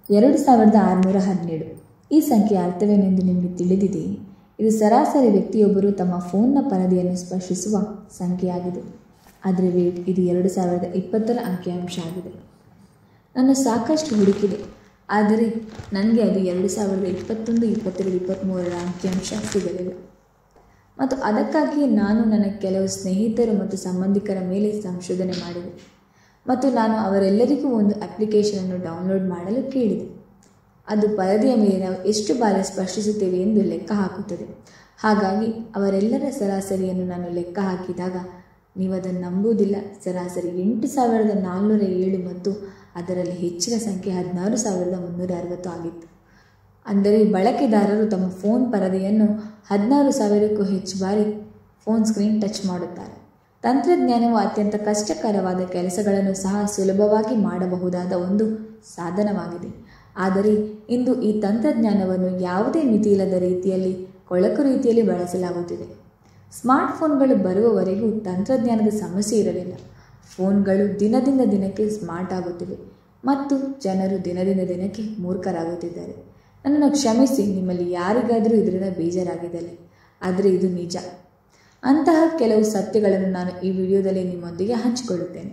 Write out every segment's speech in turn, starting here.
ಎರಡು ಸಾವಿರದ ಆರುನೂರ ಹದಿನೇಳು ಈ ಸಂಖ್ಯೆಯ ಅರ್ಥವೇನೆಂದು ನಿಮಗೆ ತಿಳಿದಿದೆಯೇ ಇದು ಸರಾಸರಿ ವ್ಯಕ್ತಿಯೊಬ್ಬರು ತಮ್ಮ ಫೋನ್ನ ಪರದೆಯನ್ನು ಸ್ಪರ್ಶಿಸುವ ಸಂಖ್ಯೆಯಾಗಿದೆ ಆದರೆ ವೇಟ್ ಇದು ಎರಡು ಸಾವಿರದ ಇಪ್ಪತ್ತರ ಅಂಕಿಅಂಶ ಆಗಿದೆ ನಾನು ಸಾಕಷ್ಟು ಹುಡುಕಿದೆ ಆದರೆ ನನಗೆ ಅದು ಎರಡು ಸಾವಿರದ ಇಪ್ಪತ್ತೊಂದು ಇಪ್ಪತ್ತೆರಡು ಇಪ್ಪತ್ತ್ಮೂರರ ಅಂಕಿಅಂಶ ಸಿಗಲಿಲ್ಲ ಮತ್ತು ಅದಕ್ಕಾಗಿಯೇ ನಾನು ನನ್ನ ಕೆಲವು ಸ್ನೇಹಿತರು ಮತ್ತು ಸಂಬಂಧಿಕರ ಮೇಲೆ ಸಂಶೋಧನೆ ಮಾಡಿದೆ ಮತ್ತು ನಾನು ಅವರೆಲ್ಲರಿಗೂ ಒಂದು ಅಪ್ಲಿಕೇಶನನ್ನು ಡೌನ್ಲೋಡ್ ಮಾಡಲು ಕೇಳಿದೆ ಅದು ಪರದೆಯ ಮೇಲೆ ನಾವು ಎಷ್ಟು ಬಾರಿ ಸ್ಪರ್ಶಿಸುತ್ತೇವೆ ಎಂದು ಲೆಕ್ಕ ಹಾಕುತ್ತದೆ ಹಾಗಾಗಿ ಅವರೆಲ್ಲರ ಸರಾಸರಿಯನ್ನು ನಾನು ಲೆಕ್ಕ ಹಾಕಿದಾಗ ನೀವು ಅದನ್ನು ನಂಬುವುದಿಲ್ಲ ಸರಾಸರಿ ಎಂಟು ಸಾವಿರದ ನಾಲ್ನೂರ ಏಳು ಮತ್ತು ಅದರಲ್ಲಿ ಹೆಚ್ಚಿನ ಸಂಖ್ಯೆ ಹದಿನಾರು ಸಾವಿರದ ಮುನ್ನೂರ ಅರವತ್ತು ಆಗಿತ್ತು ಅಂದರೆ ಬಳಕೆದಾರರು ತಮ್ಮ ಫೋನ್ ಪರದೆಯನ್ನು ಹದಿನಾರು ಸಾವಿರಕ್ಕೂ ಹೆಚ್ಚು ಬಾರಿ ಫೋನ್ ಸ್ಕ್ರೀನ್ ಟಚ್ ಮಾಡುತ್ತಾರೆ ತಂತ್ರಜ್ಞಾನವು ಅತ್ಯಂತ ಕಷ್ಟಕರವಾದ ಕೆಲಸಗಳನ್ನು ಸಹ ಸುಲಭವಾಗಿ ಮಾಡಬಹುದಾದ ಒಂದು ಸಾಧನವಾಗಿದೆ ಆದರೆ ಇಂದು ಈ ತಂತ್ರಜ್ಞಾನವನ್ನು ಯಾವುದೇ ಮಿತಿಯಿಲ್ಲದ ರೀತಿಯಲ್ಲಿ ಕೊಳಕು ರೀತಿಯಲ್ಲಿ ಬಳಸಲಾಗುತ್ತಿದೆ ಸ್ಮಾರ್ಟ್ಫೋನ್ಗಳು ಬರುವವರೆಗೂ ತಂತ್ರಜ್ಞಾನದ ಸಮಸ್ಯೆ ಇರಲಿಲ್ಲ ಫೋನ್ಗಳು ದಿನದಿಂದ ದಿನಕ್ಕೆ ಸ್ಮಾರ್ಟ್ ಆಗುತ್ತಿವೆ ಮತ್ತು ಜನರು ದಿನದಿಂದ ದಿನಕ್ಕೆ ಮೂರ್ಖರಾಗುತ್ತಿದ್ದಾರೆ ನನ್ನನ್ನು ಕ್ಷಮಿಸಿ ನಿಮ್ಮಲ್ಲಿ ಯಾರಿಗಾದರೂ ಇದರಿಂದ ಬೇಜಾರಾಗಿದ್ದಲ್ಲಿ ಆದರೆ ಇದು ನಿಜ ಅಂತಹ ಕೆಲವು ಸತ್ಯಗಳನ್ನು ನಾನು ಈ ವಿಡಿಯೋದಲ್ಲಿ ನಿಮ್ಮೊಂದಿಗೆ ಹಂಚಿಕೊಳ್ಳುತ್ತೇನೆ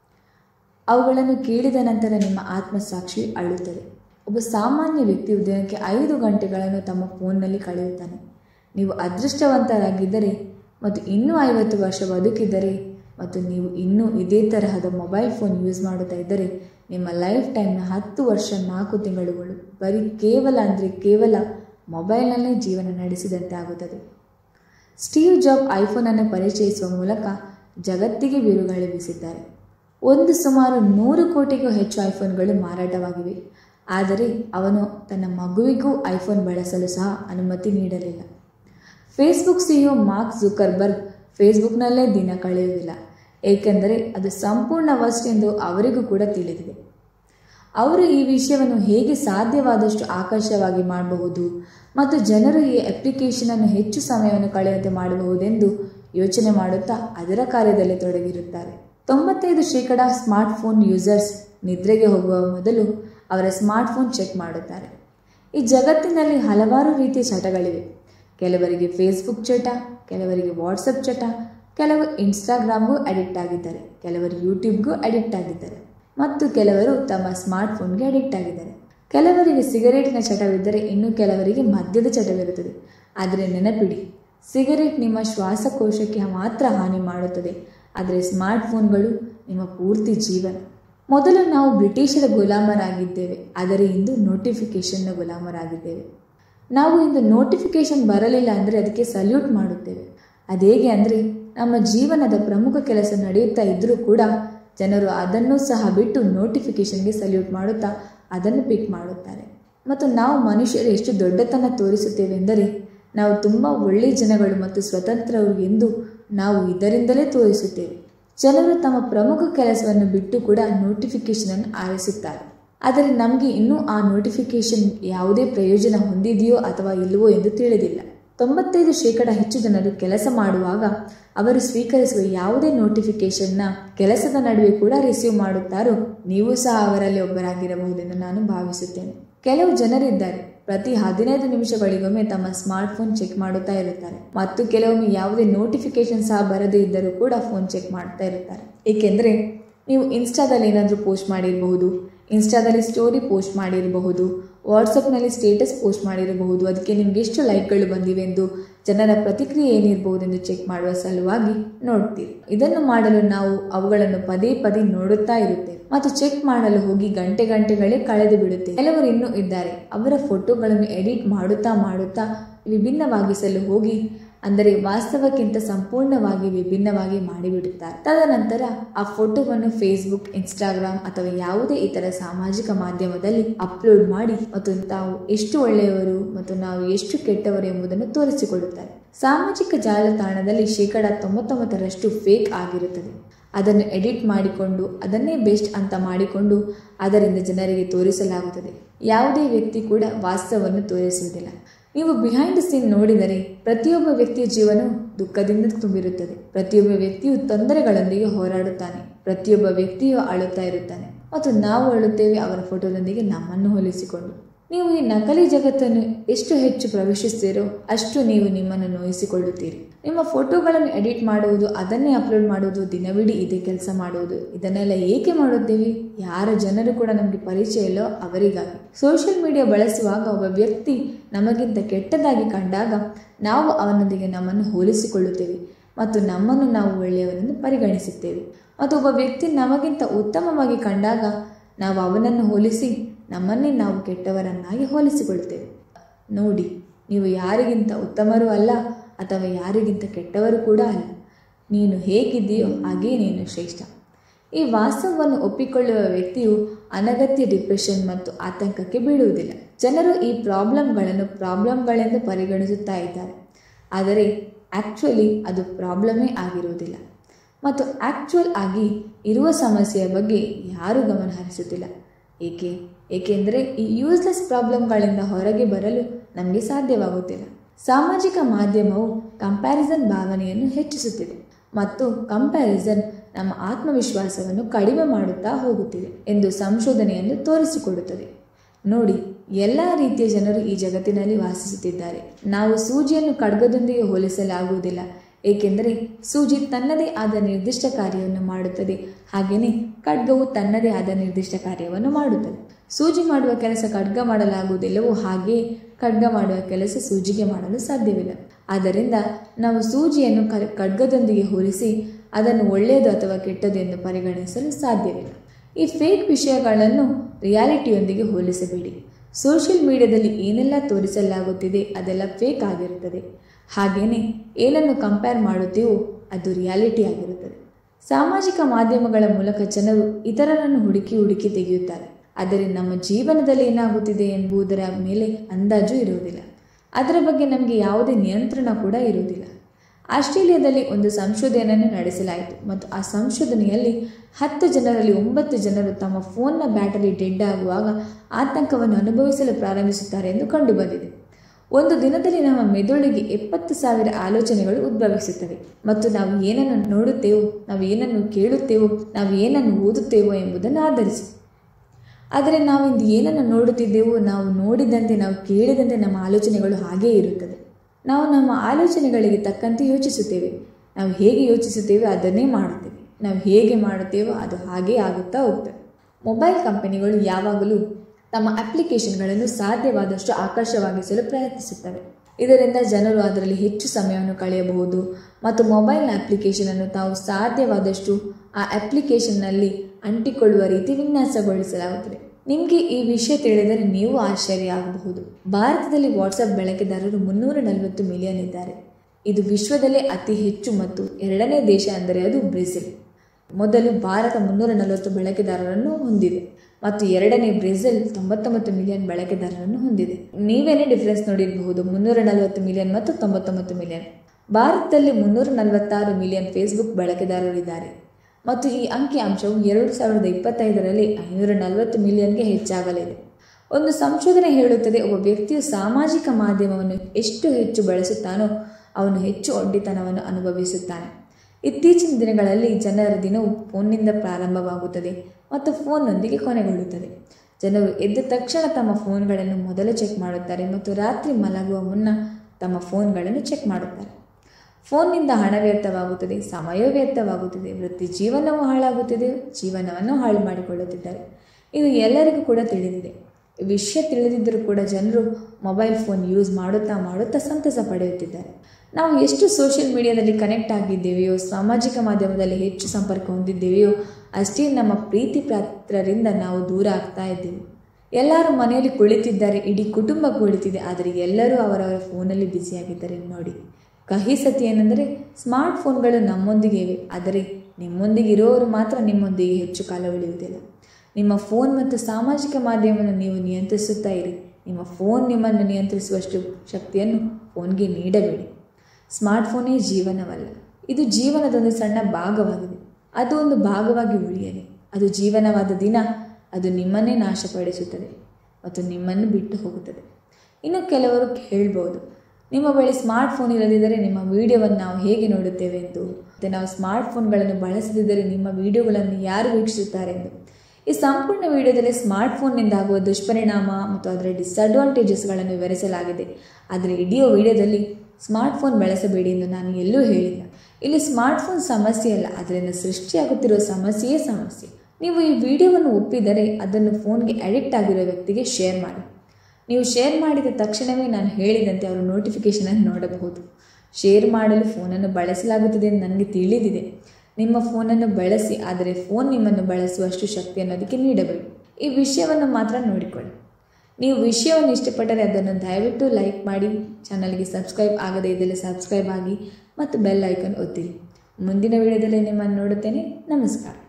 ಅವುಗಳನ್ನು ಕೇಳಿದ ನಂತರ ನಿಮ್ಮ ಆತ್ಮಸಾಕ್ಷಿ ಅಳುತ್ತದೆ ಒಬ್ಬ ಸಾಮಾನ್ಯ ವ್ಯಕ್ತಿಯು ದಿನಕ್ಕೆ ಐದು ಗಂಟೆಗಳನ್ನು ತಮ್ಮ ಫೋನ್ನಲ್ಲಿ ಕಳೆಯುತ್ತಾನೆ ನೀವು ಅದೃಷ್ಟವಂತರಾಗಿದ್ದರೆ ಮತ್ತು ಇನ್ನೂ ಐವತ್ತು ವರ್ಷ ಬದುಕಿದ್ದರೆ ಮತ್ತು ನೀವು ಇನ್ನೂ ಇದೇ ತರಹದ ಮೊಬೈಲ್ ಫೋನ್ ಯೂಸ್ ಮಾಡುತ್ತಾ ಇದ್ದರೆ ನಿಮ್ಮ ಲೈಫ್ ಟೈಮ್ನ ಹತ್ತು ವರ್ಷ ನಾಲ್ಕು ತಿಂಗಳುಗಳು ಬರೀ ಕೇವಲ ಅಂದರೆ ಕೇವಲ ಮೊಬೈಲ್ನಲ್ಲೇ ಜೀವನ ನಡೆಸಿದಂತೆ ಆಗುತ್ತದೆ ಸ್ಟೀವ್ ಜಾಬ್ ಐಫೋನನ್ನು ಪರಿಚಯಿಸುವ ಮೂಲಕ ಜಗತ್ತಿಗೆ ಬಿರುಗಾಳಿ ಬೀಸಿದ್ದಾರೆ ಒಂದು ಸುಮಾರು ನೂರು ಕೋಟಿಗೂ ಹೆಚ್ಚು ಐಫೋನ್ಗಳು ಮಾರಾಟವಾಗಿವೆ ಆದರೆ ಅವನು ತನ್ನ ಮಗುವಿಗೂ ಐಫೋನ್ ಬಳಸಲು ಸಹ ಅನುಮತಿ ನೀಡಲಿಲ್ಲ ಫೇಸ್ಬುಕ್ ಸಿಇಒ ಮಾರ್ಕ್ ಜುಕರ್ಬರ್ಗ್ ಫೇಸ್ಬುಕ್ನಲ್ಲೇ ದಿನ ಕಳೆಯುವುದಿಲ್ಲ ಏಕೆಂದರೆ ಅದು ಸಂಪೂರ್ಣ ವಸ್ಟ್ ಎಂದು ಅವರಿಗೂ ಕೂಡ ತಿಳಿದಿದೆ ಅವರು ಈ ವಿಷಯವನ್ನು ಹೇಗೆ ಸಾಧ್ಯವಾದಷ್ಟು ಆಕರ್ಷವಾಗಿ ಮಾಡಬಹುದು ಮತ್ತು ಜನರು ಈ ಅಪ್ಲಿಕೇಶನನ್ನು ಹೆಚ್ಚು ಸಮಯವನ್ನು ಕಳೆಯುವಂತೆ ಮಾಡಬಹುದೆಂದು ಯೋಚನೆ ಮಾಡುತ್ತಾ ಅದರ ಕಾರ್ಯದಲ್ಲಿ ತೊಡಗಿರುತ್ತಾರೆ ತೊಂಬತ್ತೈದು ಶೇಕಡ ಸ್ಮಾರ್ಟ್ಫೋನ್ ಯೂಸರ್ಸ್ ನಿದ್ರೆಗೆ ಹೋಗುವ ಮೊದಲು ಅವರ ಸ್ಮಾರ್ಟ್ಫೋನ್ ಚೆಕ್ ಮಾಡುತ್ತಾರೆ ಈ ಜಗತ್ತಿನಲ್ಲಿ ಹಲವಾರು ರೀತಿಯ ಚಟಗಳಿವೆ ಕೆಲವರಿಗೆ ಫೇಸ್ಬುಕ್ ಚಟ ಕೆಲವರಿಗೆ ವಾಟ್ಸಪ್ ಚಟ ಕೆಲವು ಇನ್ಸ್ಟಾಗ್ರಾಮ್ಗೂ ಅಡಿಕ್ಟ್ ಆಗಿದ್ದಾರೆ ಕೆಲವರು ಯೂಟ್ಯೂಬ್ಗೂ ಅಡಿಕ್ಟ್ ಆಗಿದ್ದಾರೆ ಮತ್ತು ಕೆಲವರು ತಮ್ಮ ಸ್ಮಾರ್ಟ್ಫೋನ್ಗೆ ಅಡಿಕ್ಟ್ ಆಗಿದ್ದಾರೆ ಕೆಲವರಿಗೆ ಸಿಗರೇಟಿನ ಚಟವಿದ್ದರೆ ಇನ್ನು ಕೆಲವರಿಗೆ ಮದ್ಯದ ಚಟವಿರುತ್ತದೆ ಆದರೆ ನೆನಪಿಡಿ ಸಿಗರೇಟ್ ನಿಮ್ಮ ಶ್ವಾಸಕೋಶಕ್ಕೆ ಮಾತ್ರ ಹಾನಿ ಮಾಡುತ್ತದೆ ಆದರೆ ಸ್ಮಾರ್ಟ್ಫೋನ್ಗಳು ನಿಮ್ಮ ಪೂರ್ತಿ ಜೀವನ ಮೊದಲು ನಾವು ಬ್ರಿಟಿಷರ ಗುಲಾಮರಾಗಿದ್ದೇವೆ ಆದರೆ ಇಂದು ನೋಟಿಫಿಕೇಷನ್ನ ಗುಲಾಮರಾಗಿದ್ದೇವೆ ನಾವು ಇಂದು ನೋಟಿಫಿಕೇಷನ್ ಬರಲಿಲ್ಲ ಅಂದರೆ ಅದಕ್ಕೆ ಸಲ್ಯೂಟ್ ಮಾಡುತ್ತೇವೆ ಅದೇಗೆ ಅಂದರೆ ನಮ್ಮ ಜೀವನದ ಪ್ರಮುಖ ಕೆಲಸ ನಡೆಯುತ್ತಾ ಇದ್ದರೂ ಕೂಡ ಜನರು ಅದನ್ನೂ ಸಹ ಬಿಟ್ಟು ನೋಟಿಫಿಕೇಷನ್ಗೆ ಸಲ್ಯೂಟ್ ಮಾಡುತ್ತಾ ಅದನ್ನು ಪಿಕ್ ಮಾಡುತ್ತಾರೆ ಮತ್ತು ನಾವು ಮನುಷ್ಯರು ಎಷ್ಟು ದೊಡ್ಡತನ ತೋರಿಸುತ್ತೇವೆ ಎಂದರೆ ನಾವು ತುಂಬ ಒಳ್ಳೆಯ ಜನಗಳು ಮತ್ತು ಸ್ವತಂತ್ರರು ಎಂದು ನಾವು ಇದರಿಂದಲೇ ತೋರಿಸುತ್ತೇವೆ ಜನರು ತಮ್ಮ ಪ್ರಮುಖ ಕೆಲಸವನ್ನು ಬಿಟ್ಟು ಕೂಡ ನೋಟಿಫಿಕೇಷನನ್ನು ಆರಿಸುತ್ತಾರೆ ಆದರೆ ನಮಗೆ ಇನ್ನೂ ಆ ನೋಟಿಫಿಕೇಷನ್ ಯಾವುದೇ ಪ್ರಯೋಜನ ಹೊಂದಿದೆಯೋ ಅಥವಾ ಇಲ್ಲವೋ ಎಂದು ತಿಳಿದಿಲ್ಲ ತೊಂಬತ್ತೈದು ಶೇಕಡ ಹೆಚ್ಚು ಜನರು ಕೆಲಸ ಮಾಡುವಾಗ ಅವರು ಸ್ವೀಕರಿಸುವ ಯಾವುದೇ ನೋಟಿಫಿಕೇಷನ್ನ ಕೆಲಸದ ನಡುವೆ ಕೂಡ ರಿಸೀವ್ ಮಾಡುತ್ತಾರೋ ನೀವು ಸಹ ಅವರಲ್ಲಿ ಒಬ್ಬರಾಗಿರಬಹುದೆಂದು ನಾನು ಭಾವಿಸುತ್ತೇನೆ ಕೆಲವು ಜನರಿದ್ದಾರೆ ಪ್ರತಿ ಹದಿನೈದು ನಿಮಿಷಗಳಿಗೊಮ್ಮೆ ತಮ್ಮ ಸ್ಮಾರ್ಟ್ಫೋನ್ ಚೆಕ್ ಮಾಡುತ್ತಾ ಇರುತ್ತಾರೆ ಮತ್ತು ಕೆಲವೊಮ್ಮೆ ಯಾವುದೇ ನೋಟಿಫಿಕೇಶನ್ ಸಹ ಬರದೇ ಇದ್ದರೂ ಕೂಡ ಫೋನ್ ಚೆಕ್ ಮಾಡ್ತಾ ಇರುತ್ತಾರೆ ಏಕೆಂದರೆ ನೀವು ಇನ್ಸ್ಟಾದಲ್ಲಿ ಏನಾದರೂ ಪೋಸ್ಟ್ ಮಾಡಿರಬಹುದು ಇನ್ಸ್ಟಾದಲ್ಲಿ ಸ್ಟೋರಿ ಪೋಸ್ಟ್ ಮಾಡಿರಬಹುದು ವಾಟ್ಸಪ್ನಲ್ಲಿ ಸ್ಟೇಟಸ್ ಪೋಸ್ಟ್ ಮಾಡಿರಬಹುದು ಅದಕ್ಕೆ ನಿಮ್ಗೆ ಎಷ್ಟು ಲೈಕ್ಗಳು ಬಂದಿವೆ ಎಂದು ಜನರ ಪ್ರತಿಕ್ರಿಯೆ ಏನಿರಬಹುದೆಂದು ಚೆಕ್ ಮಾಡುವ ಸಲುವಾಗಿ ನೋಡ್ತೀರಿ ಇದನ್ನು ಮಾಡಲು ನಾವು ಅವುಗಳನ್ನು ಪದೇ ಪದೇ ನೋಡುತ್ತಾ ಇರುತ್ತೇವೆ ಮತ್ತು ಚೆಕ್ ಮಾಡಲು ಹೋಗಿ ಗಂಟೆ ಗಂಟೆಗಳೇ ಕಳೆದು ಬಿಡುತ್ತೇವೆ ಕೆಲವರು ಇನ್ನೂ ಇದ್ದಾರೆ ಅವರ ಫೋಟೋಗಳನ್ನು ಎಡಿಟ್ ಮಾಡುತ್ತಾ ಮಾಡುತ್ತಾ ವಿಭಿನ್ನವಾಗಿಸಲು ಹೋಗಿ ಅಂದರೆ ವಾಸ್ತವಕ್ಕಿಂತ ಸಂಪೂರ್ಣವಾಗಿ ವಿಭಿನ್ನವಾಗಿ ಮಾಡಿಬಿಡುತ್ತಾರೆ ತದನಂತರ ಆ ಫೋಟೋವನ್ನು ಫೇಸ್ಬುಕ್ ಇನ್ಸ್ಟಾಗ್ರಾಮ್ ಅಥವಾ ಯಾವುದೇ ಇತರ ಸಾಮಾಜಿಕ ಮಾಧ್ಯಮದಲ್ಲಿ ಅಪ್ಲೋಡ್ ಮಾಡಿ ಮತ್ತು ತಾವು ಎಷ್ಟು ಒಳ್ಳೆಯವರು ಮತ್ತು ನಾವು ಎಷ್ಟು ಕೆಟ್ಟವರು ಎಂಬುದನ್ನು ತೋರಿಸಿಕೊಡುತ್ತಾರೆ ಸಾಮಾಜಿಕ ಜಾಲತಾಣದಲ್ಲಿ ಶೇಕಡ ತೊಂಬತ್ತೊಂಬತ್ತರಷ್ಟು ಫೇಕ್ ಆಗಿರುತ್ತದೆ ಅದನ್ನು ಎಡಿಟ್ ಮಾಡಿಕೊಂಡು ಅದನ್ನೇ ಬೆಸ್ಟ್ ಅಂತ ಮಾಡಿಕೊಂಡು ಅದರಿಂದ ಜನರಿಗೆ ತೋರಿಸಲಾಗುತ್ತದೆ ಯಾವುದೇ ವ್ಯಕ್ತಿ ಕೂಡ ವಾಸ್ತವವನ್ನು ತೋರಿಸುವುದಿಲ್ಲ ನೀವು ಬಿಹೈಂಡ್ ದ ಸೀನ್ ನೋಡಿದರೆ ಪ್ರತಿಯೊಬ್ಬ ವ್ಯಕ್ತಿಯ ಜೀವನವು ದುಃಖದಿಂದ ತುಂಬಿರುತ್ತದೆ ಪ್ರತಿಯೊಬ್ಬ ವ್ಯಕ್ತಿಯು ತೊಂದರೆಗಳೊಂದಿಗೆ ಹೋರಾಡುತ್ತಾನೆ ಪ್ರತಿಯೊಬ್ಬ ವ್ಯಕ್ತಿಯು ಅಳುತ್ತಾ ಇರುತ್ತಾನೆ ಮತ್ತು ನಾವು ಅಳುತ್ತೇವೆ ಅವರ ಫೋಟೋದೊಂದಿಗೆ ನಮ್ಮನ್ನು ಹೋಲಿಸಿಕೊಂಡು ನೀವು ಈ ನಕಲಿ ಜಗತ್ತನ್ನು ಎಷ್ಟು ಹೆಚ್ಚು ಪ್ರವೇಶಿಸ್ತೀರೋ ಅಷ್ಟು ನೀವು ನಿಮ್ಮನ್ನು ನೋಯಿಸಿಕೊಳ್ಳುತ್ತೀರಿ ನಿಮ್ಮ ಫೋಟೋಗಳನ್ನು ಎಡಿಟ್ ಮಾಡುವುದು ಅದನ್ನೇ ಅಪ್ಲೋಡ್ ಮಾಡುವುದು ದಿನವಿಡೀ ಇದೇ ಕೆಲಸ ಮಾಡುವುದು ಇದನ್ನೆಲ್ಲ ಏಕೆ ಮಾಡುತ್ತೇವೆ ಯಾರ ಜನರು ಕೂಡ ನಮಗೆ ಪರಿಚಯ ಇಲ್ಲೋ ಅವರಿಗಾಗಿ ಸೋಷಿಯಲ್ ಮೀಡಿಯಾ ಬಳಸುವಾಗ ಒಬ್ಬ ವ್ಯಕ್ತಿ ನಮಗಿಂತ ಕೆಟ್ಟದಾಗಿ ಕಂಡಾಗ ನಾವು ಅವನೊಂದಿಗೆ ನಮ್ಮನ್ನು ಹೋಲಿಸಿಕೊಳ್ಳುತ್ತೇವೆ ಮತ್ತು ನಮ್ಮನ್ನು ನಾವು ಒಳ್ಳೆಯವರೆಂದು ಪರಿಗಣಿಸುತ್ತೇವೆ ಮತ್ತು ಒಬ್ಬ ವ್ಯಕ್ತಿ ನಮಗಿಂತ ಉತ್ತಮವಾಗಿ ಕಂಡಾಗ ನಾವು ಅವನನ್ನು ಹೋಲಿಸಿ ನಮ್ಮನ್ನೇ ನಾವು ಕೆಟ್ಟವರನ್ನಾಗಿ ಹೋಲಿಸಿಕೊಳ್ಳುತ್ತೇವೆ ನೋಡಿ ನೀವು ಯಾರಿಗಿಂತ ಉತ್ತಮರೂ ಅಲ್ಲ ಅಥವಾ ಯಾರಿಗಿಂತ ಕೆಟ್ಟವರು ಕೂಡ ಅಲ್ಲ ನೀನು ಹೇಗಿದ್ದೀಯೋ ಹಾಗೇ ನೀನು ಶ್ರೇಷ್ಠ ಈ ವಾಸ್ತವವನ್ನು ಒಪ್ಪಿಕೊಳ್ಳುವ ವ್ಯಕ್ತಿಯು ಅನಗತ್ಯ ಡಿಪ್ರೆಷನ್ ಮತ್ತು ಆತಂಕಕ್ಕೆ ಬೀಳುವುದಿಲ್ಲ ಜನರು ಈ ಪ್ರಾಬ್ಲಮ್ಗಳನ್ನು ಪ್ರಾಬ್ಲಮ್ಗಳೆಂದು ಪರಿಗಣಿಸುತ್ತಾ ಇದ್ದಾರೆ ಆದರೆ ಆ್ಯಕ್ಚುಲಿ ಅದು ಪ್ರಾಬ್ಲಮೇ ಆಗಿರುವುದಿಲ್ಲ ಮತ್ತು ಆ್ಯಕ್ಚುಯಲ್ ಆಗಿ ಇರುವ ಸಮಸ್ಯೆಯ ಬಗ್ಗೆ ಯಾರೂ ಗಮನ ಹರಿಸುತ್ತಿಲ್ಲ ಏಕೆ ಏಕೆಂದರೆ ಈ ಯೂಸ್ಲೆಸ್ ಪ್ರಾಬ್ಲಮ್ಗಳಿಂದ ಹೊರಗೆ ಬರಲು ನಮಗೆ ಸಾಧ್ಯವಾಗುತ್ತಿಲ್ಲ ಸಾಮಾಜಿಕ ಮಾಧ್ಯಮವು ಕಂಪ್ಯಾರಿಸನ್ ಭಾವನೆಯನ್ನು ಹೆಚ್ಚಿಸುತ್ತಿದೆ ಮತ್ತು ಕಂಪ್ಯಾರಿಸನ್ ನಮ್ಮ ಆತ್ಮವಿಶ್ವಾಸವನ್ನು ಕಡಿಮೆ ಮಾಡುತ್ತಾ ಹೋಗುತ್ತಿದೆ ಎಂದು ಸಂಶೋಧನೆಯನ್ನು ತೋರಿಸಿಕೊಡುತ್ತದೆ ನೋಡಿ ಎಲ್ಲ ರೀತಿಯ ಜನರು ಈ ಜಗತ್ತಿನಲ್ಲಿ ವಾಸಿಸುತ್ತಿದ್ದಾರೆ ನಾವು ಸೂಜಿಯನ್ನು ಖಡ್ಗದೊಂದಿಗೆ ಹೋಲಿಸಲಾಗುವುದಿಲ್ಲ ಏಕೆಂದರೆ ಸೂಜಿ ತನ್ನದೇ ಆದ ನಿರ್ದಿಷ್ಟ ಕಾರ್ಯವನ್ನು ಮಾಡುತ್ತದೆ ಹಾಗೆಯೇ ಖಡ್ಗವು ತನ್ನದೇ ಆದ ನಿರ್ದಿಷ್ಟ ಕಾರ್ಯವನ್ನು ಮಾಡುತ್ತದೆ ಸೂಜಿ ಮಾಡುವ ಕೆಲಸ ಖಡ್ಗ ಮಾಡಲಾಗುವುದಿಲ್ಲವೋ ಹಾಗೆಯೇ ಖಡ್ಗ ಮಾಡುವ ಕೆಲಸ ಸೂಜಿಗೆ ಮಾಡಲು ಸಾಧ್ಯವಿಲ್ಲ ಆದ್ದರಿಂದ ನಾವು ಸೂಜಿಯನ್ನು ಖಡ್ಗದೊಂದಿಗೆ ಹೋಲಿಸಿ ಅದನ್ನು ಒಳ್ಳೆಯದು ಅಥವಾ ಕೆಟ್ಟದು ಎಂದು ಪರಿಗಣಿಸಲು ಸಾಧ್ಯವಿಲ್ಲ ಈ ಫೇಕ್ ವಿಷಯಗಳನ್ನು ರಿಯಾಲಿಟಿಯೊಂದಿಗೆ ಹೋಲಿಸಬೇಡಿ ಸೋಷಿಯಲ್ ಮೀಡಿಯಾದಲ್ಲಿ ಏನೆಲ್ಲ ತೋರಿಸಲಾಗುತ್ತಿದೆ ಅದೆಲ್ಲ ಫೇಕ್ ಆಗಿರುತ್ತದೆ ಹಾಗೆಯೇ ಏನನ್ನು ಕಂಪೇರ್ ಮಾಡುತ್ತೀವೋ ಅದು ರಿಯಾಲಿಟಿ ಆಗಿರುತ್ತದೆ ಸಾಮಾಜಿಕ ಮಾಧ್ಯಮಗಳ ಮೂಲಕ ಜನರು ಇತರರನ್ನು ಹುಡುಕಿ ಹುಡುಕಿ ತೆಗೆಯುತ್ತಾರೆ ಆದರೆ ನಮ್ಮ ಜೀವನದಲ್ಲಿ ಏನಾಗುತ್ತಿದೆ ಎಂಬುದರ ಮೇಲೆ ಅಂದಾಜು ಇರುವುದಿಲ್ಲ ಅದರ ಬಗ್ಗೆ ನಮಗೆ ಯಾವುದೇ ನಿಯಂತ್ರಣ ಕೂಡ ಇರುವುದಿಲ್ಲ ಆಸ್ಟ್ರೇಲಿಯಾದಲ್ಲಿ ಒಂದು ಸಂಶೋಧನೆಯನ್ನು ನಡೆಸಲಾಯಿತು ಮತ್ತು ಆ ಸಂಶೋಧನೆಯಲ್ಲಿ ಹತ್ತು ಜನರಲ್ಲಿ ಒಂಬತ್ತು ಜನರು ತಮ್ಮ ಫೋನ್ನ ಬ್ಯಾಟರಿ ಡೆಡ್ ಆಗುವಾಗ ಆತಂಕವನ್ನು ಅನುಭವಿಸಲು ಪ್ರಾರಂಭಿಸುತ್ತಾರೆ ಎಂದು ಕಂಡುಬಂದಿದೆ ಒಂದು ದಿನದಲ್ಲಿ ನಮ್ಮ ಮೆದುಳಿಗೆ ಎಪ್ಪತ್ತು ಸಾವಿರ ಆಲೋಚನೆಗಳು ಉದ್ಭವಿಸುತ್ತವೆ ಮತ್ತು ನಾವು ಏನನ್ನು ನೋಡುತ್ತೇವೋ ನಾವು ಏನನ್ನು ಕೇಳುತ್ತೇವೋ ನಾವು ಏನನ್ನು ಓದುತ್ತೇವೋ ಎಂಬುದನ್ನು ಆಧರಿಸಿ ಆದರೆ ನಾವು ಇಂದು ಏನನ್ನು ನೋಡುತ್ತಿದ್ದೇವೋ ನಾವು ನೋಡಿದಂತೆ ನಾವು ಕೇಳಿದಂತೆ ನಮ್ಮ ಆಲೋಚನೆಗಳು ಹಾಗೇ ಇರುತ್ತದೆ ನಾವು ನಮ್ಮ ಆಲೋಚನೆಗಳಿಗೆ ತಕ್ಕಂತೆ ಯೋಚಿಸುತ್ತೇವೆ ನಾವು ಹೇಗೆ ಯೋಚಿಸುತ್ತೇವೆ ಅದನ್ನೇ ಮಾಡುತ್ತೇವೆ ನಾವು ಹೇಗೆ ಮಾಡುತ್ತೇವೋ ಅದು ಹಾಗೇ ಆಗುತ್ತಾ ಹೋಗ್ತದೆ ಮೊಬೈಲ್ ಕಂಪನಿಗಳು ಯಾವಾಗಲೂ ತಮ್ಮ ಅಪ್ಲಿಕೇಶನ್ಗಳನ್ನು ಸಾಧ್ಯವಾದಷ್ಟು ಆಕರ್ಷವಾಗಿಸಲು ಪ್ರಯತ್ನಿಸುತ್ತವೆ ಇದರಿಂದ ಜನರು ಅದರಲ್ಲಿ ಹೆಚ್ಚು ಸಮಯವನ್ನು ಕಳೆಯಬಹುದು ಮತ್ತು ಮೊಬೈಲ್ನ ಅಪ್ಲಿಕೇಶನನ್ನು ತಾವು ಸಾಧ್ಯವಾದಷ್ಟು ಆ ಅಪ್ಲಿಕೇಶನ್ನಲ್ಲಿ ಅಂಟಿಕೊಳ್ಳುವ ರೀತಿ ವಿನ್ಯಾಸಗೊಳಿಸಲಾಗುತ್ತದೆ ನಿಮಗೆ ಈ ವಿಷಯ ತಿಳಿದರೆ ನೀವು ಆಶ್ಚರ್ಯ ಆಗಬಹುದು ಭಾರತದಲ್ಲಿ ವಾಟ್ಸಪ್ ಬಳಕೆದಾರರು ಮುನ್ನೂರ ನಲವತ್ತು ಮಿಲಿಯನ್ ಇದ್ದಾರೆ ಇದು ವಿಶ್ವದಲ್ಲೇ ಅತಿ ಹೆಚ್ಚು ಮತ್ತು ಎರಡನೇ ದೇಶ ಅಂದರೆ ಅದು ಬ್ರೆಜಿಲ್ ಮೊದಲು ಭಾರತ ಮುನ್ನೂರ ನಲವತ್ತು ಬಳಕೆದಾರರನ್ನು ಹೊಂದಿದೆ ಮತ್ತು ಎರಡನೇ ಬ್ರೆಜಿಲ್ ತೊಂಬತ್ತೊಂಬತ್ತು ಮಿಲಿಯನ್ ಬಳಕೆದಾರರನ್ನು ಹೊಂದಿದೆ ನೀವೇನೇ ಡಿಫರೆನ್ಸ್ ನೋಡಿರಬಹುದು ಮುನ್ನೂರ ನಲವತ್ತು ಮಿಲಿಯನ್ ಮತ್ತು ತೊಂಬತ್ತೊಂಬತ್ತು ಮಿಲಿಯನ್ ಭಾರತದಲ್ಲಿ ಮುನ್ನೂರ ನಲವತ್ತಾರು ಮಿಲಿಯನ್ ಫೇಸ್ಬುಕ್ ಬಳಕೆದಾರರಿದ್ದಾರೆ ಮತ್ತು ಈ ಅಂಕಿ ಅಂಶವು ಎರಡು ಸಾವಿರದ ಇಪ್ಪತ್ತೈದರಲ್ಲಿ ಐನೂರ ನಲವತ್ತು ಮಿಲಿಯನ್ಗೆ ಹೆಚ್ಚಾಗಲಿದೆ ಒಂದು ಸಂಶೋಧನೆ ಹೇಳುತ್ತದೆ ಒಬ್ಬ ವ್ಯಕ್ತಿಯು ಸಾಮಾಜಿಕ ಮಾಧ್ಯಮವನ್ನು ಎಷ್ಟು ಹೆಚ್ಚು ಬಳಸುತ್ತಾನೋ ಅವನು ಹೆಚ್ಚು ಒಡ್ಡಿತನವನ್ನು ಅನುಭವಿಸುತ್ತಾನೆ ಇತ್ತೀಚಿನ ದಿನಗಳಲ್ಲಿ ಜನರ ದಿನವು ಫೋನ್ನಿಂದ ಪ್ರಾರಂಭವಾಗುತ್ತದೆ ಮತ್ತು ಫೋನ್ನೊಂದಿಗೆ ಕೊನೆಗೊಳ್ಳುತ್ತದೆ ಜನರು ಎದ್ದ ತಕ್ಷಣ ತಮ್ಮ ಫೋನ್ಗಳನ್ನು ಮೊದಲು ಚೆಕ್ ಮಾಡುತ್ತಾರೆ ಮತ್ತು ರಾತ್ರಿ ಮಲಗುವ ಮುನ್ನ ತಮ್ಮ ಫೋನ್ಗಳನ್ನು ಚೆಕ್ ಮಾಡುತ್ತಾರೆ ಫೋನ್ನಿಂದ ಹಣ ವ್ಯರ್ಥವಾಗುತ್ತದೆ ಸಮಯ ವ್ಯರ್ಥವಾಗುತ್ತದೆ ವೃತ್ತಿ ಜೀವನವೂ ಹಾಳಾಗುತ್ತದೆ ಜೀವನವನ್ನು ಹಾಳು ಮಾಡಿಕೊಳ್ಳುತ್ತಿದ್ದಾರೆ ಇದು ಎಲ್ಲರಿಗೂ ಕೂಡ ತಿಳಿದಿದೆ ಈ ವಿಷಯ ತಿಳಿದಿದ್ದರೂ ಕೂಡ ಜನರು ಮೊಬೈಲ್ ಫೋನ್ ಯೂಸ್ ಮಾಡುತ್ತಾ ಮಾಡುತ್ತಾ ಸಂತಸ ಪಡೆಯುತ್ತಿದ್ದಾರೆ ನಾವು ಎಷ್ಟು ಸೋಷಿಯಲ್ ಮೀಡಿಯಾದಲ್ಲಿ ಕನೆಕ್ಟ್ ಆಗಿದ್ದೇವೆಯೋ ಸಾಮಾಜಿಕ ಮಾಧ್ಯಮದಲ್ಲಿ ಹೆಚ್ಚು ಸಂಪರ್ಕ ಹೊಂದಿದ್ದೇವೆಯೋ ಅಷ್ಟೇ ನಮ್ಮ ಪ್ರೀತಿ ಪಾತ್ರರಿಂದ ನಾವು ದೂರ ಆಗ್ತಾ ಇದ್ದೇವೆ ಎಲ್ಲರೂ ಮನೆಯಲ್ಲಿ ಕುಳಿತಿದ್ದಾರೆ ಇಡೀ ಕುಟುಂಬ ಕುಳಿತಿದೆ ಆದರೆ ಎಲ್ಲರೂ ಅವರವರ ಫೋನಲ್ಲಿ ಬ್ಯುಸಿಯಾಗಿದ್ದಾರೆ ನೋಡಿ ಕಹಿ ಸತಿ ಏನೆಂದರೆ ಸ್ಮಾರ್ಟ್ ಫೋನ್ಗಳು ನಮ್ಮೊಂದಿಗೆ ಇವೆ ಆದರೆ ನಿಮ್ಮೊಂದಿಗೆ ಇರೋರು ಮಾತ್ರ ನಿಮ್ಮೊಂದಿಗೆ ಹೆಚ್ಚು ಕಾಲ ಉಳಿಯುವುದಿಲ್ಲ ನಿಮ್ಮ ಫೋನ್ ಮತ್ತು ಸಾಮಾಜಿಕ ಮಾಧ್ಯಮವನ್ನು ನೀವು ನಿಯಂತ್ರಿಸುತ್ತಾ ಇರಿ ನಿಮ್ಮ ಫೋನ್ ನಿಮ್ಮನ್ನು ನಿಯಂತ್ರಿಸುವಷ್ಟು ಶಕ್ತಿಯನ್ನು ಫೋನ್ಗೆ ನೀಡಬೇಡಿ ಸ್ಮಾರ್ಟ್ ಫೋನೇ ಜೀವನವಲ್ಲ ಇದು ಜೀವನದೊಂದು ಸಣ್ಣ ಭಾಗವಾಗಿದೆ ಅದು ಒಂದು ಭಾಗವಾಗಿ ಉಳಿಯಲಿ ಅದು ಜೀವನವಾದ ದಿನ ಅದು ನಿಮ್ಮನ್ನೇ ನಾಶಪಡಿಸುತ್ತದೆ ಮತ್ತು ನಿಮ್ಮನ್ನು ಬಿಟ್ಟು ಹೋಗುತ್ತದೆ ಇನ್ನು ಕೆಲವರು ಹೇಳ್ಬೋದು ನಿಮ್ಮ ಬಳಿ ಸ್ಮಾರ್ಟ್ ಫೋನ್ ಇಲ್ಲದಿದ್ದರೆ ನಿಮ್ಮ ವಿಡಿಯೋವನ್ನು ನಾವು ಹೇಗೆ ನೋಡುತ್ತೇವೆ ಎಂದು ಮತ್ತು ನಾವು ಸ್ಮಾರ್ಟ್ ಫೋನ್ಗಳನ್ನು ಬಳಸದಿದ್ದರೆ ನಿಮ್ಮ ವಿಡಿಯೋಗಳನ್ನು ಯಾರು ವೀಕ್ಷಿಸುತ್ತಾರೆ ಎಂದು ಈ ಸಂಪೂರ್ಣ ವಿಡಿಯೋದಲ್ಲಿ ಸ್ಮಾರ್ಟ್ಫೋನ್ನಿಂದ ಆಗುವ ದುಷ್ಪರಿಣಾಮ ಮತ್ತು ಅದರ ಡಿಸ್ಅಡ್ವಾಂಟೇಜಸ್ಗಳನ್ನು ವಿವರಿಸಲಾಗಿದೆ ಆದರೆ ಇಡೀ ವಿಡಿಯೋದಲ್ಲಿ ಸ್ಮಾರ್ಟ್ಫೋನ್ ಬಳಸಬೇಡಿ ಎಂದು ನಾನು ಎಲ್ಲೂ ಹೇಳಿಲ್ಲ ಇಲ್ಲಿ ಸ್ಮಾರ್ಟ್ಫೋನ್ ಸಮಸ್ಯೆ ಅಲ್ಲ ಅದರಿಂದ ಸೃಷ್ಟಿಯಾಗುತ್ತಿರುವ ಸಮಸ್ಯೆಯೇ ಸಮಸ್ಯೆ ನೀವು ಈ ವಿಡಿಯೋವನ್ನು ಒಪ್ಪಿದರೆ ಅದನ್ನು ಫೋನ್ಗೆ ಅಡಿಕ್ಟ್ ಆಗಿರೋ ವ್ಯಕ್ತಿಗೆ ಶೇರ್ ಮಾಡಿ ನೀವು ಶೇರ್ ಮಾಡಿದ ತಕ್ಷಣವೇ ನಾನು ಹೇಳಿದಂತೆ ಅವರು ನೋಟಿಫಿಕೇಷನನ್ನು ನೋಡಬಹುದು ಶೇರ್ ಮಾಡಲು ಫೋನನ್ನು ಬಳಸಲಾಗುತ್ತದೆ ಎಂದು ನನಗೆ ತಿಳಿದಿದೆ ನಿಮ್ಮ ಫೋನನ್ನು ಬಳಸಿ ಆದರೆ ಫೋನ್ ನಿಮ್ಮನ್ನು ಬಳಸುವಷ್ಟು ಶಕ್ತಿಯನ್ನು ಅದಕ್ಕೆ ನೀಡಬೇಡಿ ಈ ವಿಷಯವನ್ನು ಮಾತ್ರ ನೋಡಿಕೊಳ್ಳಿ ನೀವು ವಿಷಯವನ್ನು ಇಷ್ಟಪಟ್ಟರೆ ಅದನ್ನು ದಯವಿಟ್ಟು ಲೈಕ್ ಮಾಡಿ ಚಾನಲ್ಗೆ ಸಬ್ಸ್ಕ್ರೈಬ್ ಆಗದೇ ಇದ್ದಲ್ಲಿ ಸಬ್ಸ್ಕ್ರೈಬ್ ಆಗಿ ಮತ್ತು ಬೆಲ್ ಐಕನ್ ಒತ್ತಿರಿ ಮುಂದಿನ ವಿಡಿಯೋದಲ್ಲಿ ನಿಮ್ಮನ್ನು ನೋಡುತ್ತೇನೆ ನಮಸ್ಕಾರ